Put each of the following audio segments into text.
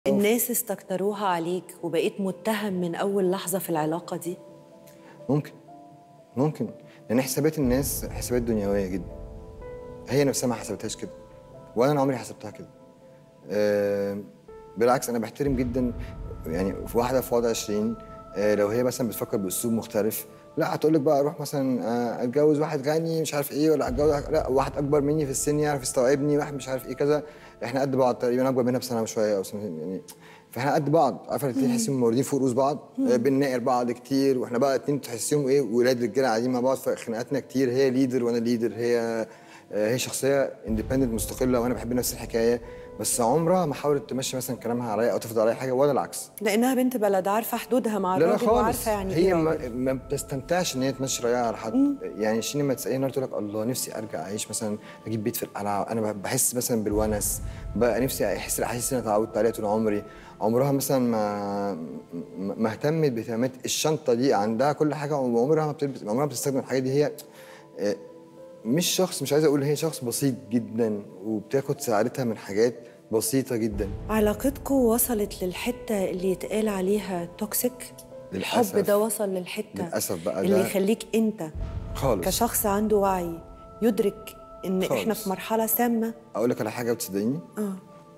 الناس استكتروها عليك وبقيت متهم من اول لحظه في العلاقه دي ممكن ممكن لان حسابات الناس حسابات دنيويه جدا هي نفسها ما حسبتهاش كده ولا انا عمري حسبتها كده أه بالعكس انا بحترم جدا يعني في واحده في وضع 20 أه لو هي مثلا بتفكر باسلوب مختلف لا هتقول لك بقى اروح مثلا آه، اتجوز واحد غني مش عارف ايه ولا اتجوز لا واحد اكبر مني في السن يعرف يستوعبني واحد مش عارف ايه كذا احنا قد بعض تقريبا اكبر منها بسنه وشويه او سنتين يعني فاحنا قد بعض عارفه الاثنين تحسيهم موردين فوق رؤوس بعض آه، بنناقر بعض كتير واحنا بقى اتنين تحسيهم ايه ولاد رجاله قاعدين مع بعض فخناقاتنا كتير هي ليدر وانا ليدر هي آه، هي شخصيه اندبندنت مستقله وانا بحب نفس الحكايه بس عمرها ما حاولت تمشي مثلا كلامها عليا او تفرض عليا حاجه ولا العكس لانها بنت بلد عارفه حدودها مع لا لا الراجل خالص وعارفه يعني هي ايه ما, راجل. ما بتستمتعش ان هي تمشي رايها على حد يعني شيرين لما تسالني النهارده تقول لك الله نفسي ارجع اعيش مثلا اجيب بيت في القلعه انا بحس مثلا بالونس بقى نفسي احس الاحاسيس اللي انا اتعودت عليها طول عمري عمرها مثلا ما ما ما اهتمت باهتمامات الشنطه دي عندها كل حاجه وعمرها ما بتلبس عمرها ما بتستخدم الحاجات دي هي آه، مش شخص مش عايز اقول هي شخص بسيط جدا وبتاخد سعادتها من حاجات بسيطه جدا علاقتكم وصلت للحته اللي يتقال عليها توكسيك الحب للأسف. ده وصل للحته للأسف بقى اللي ده- يخليك انت خالص كشخص عنده وعي يدرك ان خالص. احنا في مرحله سامه اقول لك على حاجه وتصدقيني اه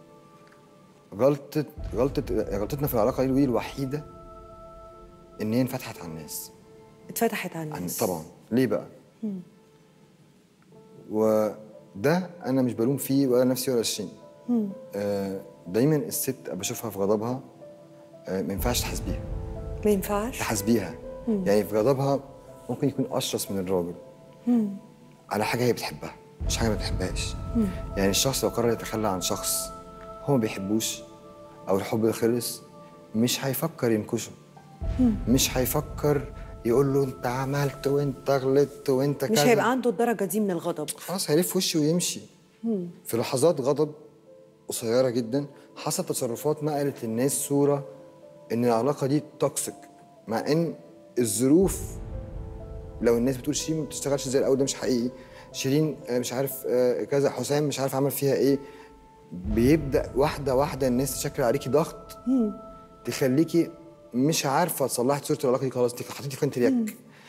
غلطة غلطة غلطتنا في العلاقة دي ودي الوحيدة إن هي انفتحت على الناس اتفتحت على عن الناس طبعا ليه بقى؟ وده أنا مش بلوم فيه ولا نفسي ولا الشين آه دايما الست بشوفها في غضبها آه ما ينفعش تحاسبيها ما ينفعش تحاسبيها يعني في غضبها ممكن يكون أشرس من الراجل على حاجة هي بتحبها مش حاجة ما بتحبهاش يعني الشخص لو قرر يتخلى عن شخص هو ما بيحبوش أو الحب ده خلص مش هيفكر ينكشه مش هيفكر يقول له انت عملت وانت غلطت وانت مش كذا هيبقى عنده الدرجه دي من الغضب خلاص هيلف وشه ويمشي في لحظات غضب قصيره جدا حصل تصرفات نقلت للناس صوره ان العلاقه دي توكسيك مع ان الظروف لو الناس بتقول شيرين ما بتشتغلش زي الاول ده مش حقيقي شيرين آه، مش عارف آه، كذا حسام مش عارف عمل فيها ايه بيبدا واحده واحده الناس تشكل عليكي ضغط تخليكي مش عارفه تصلحي صوره العلاقه دي خلاص انت حطيتي في خانه اليك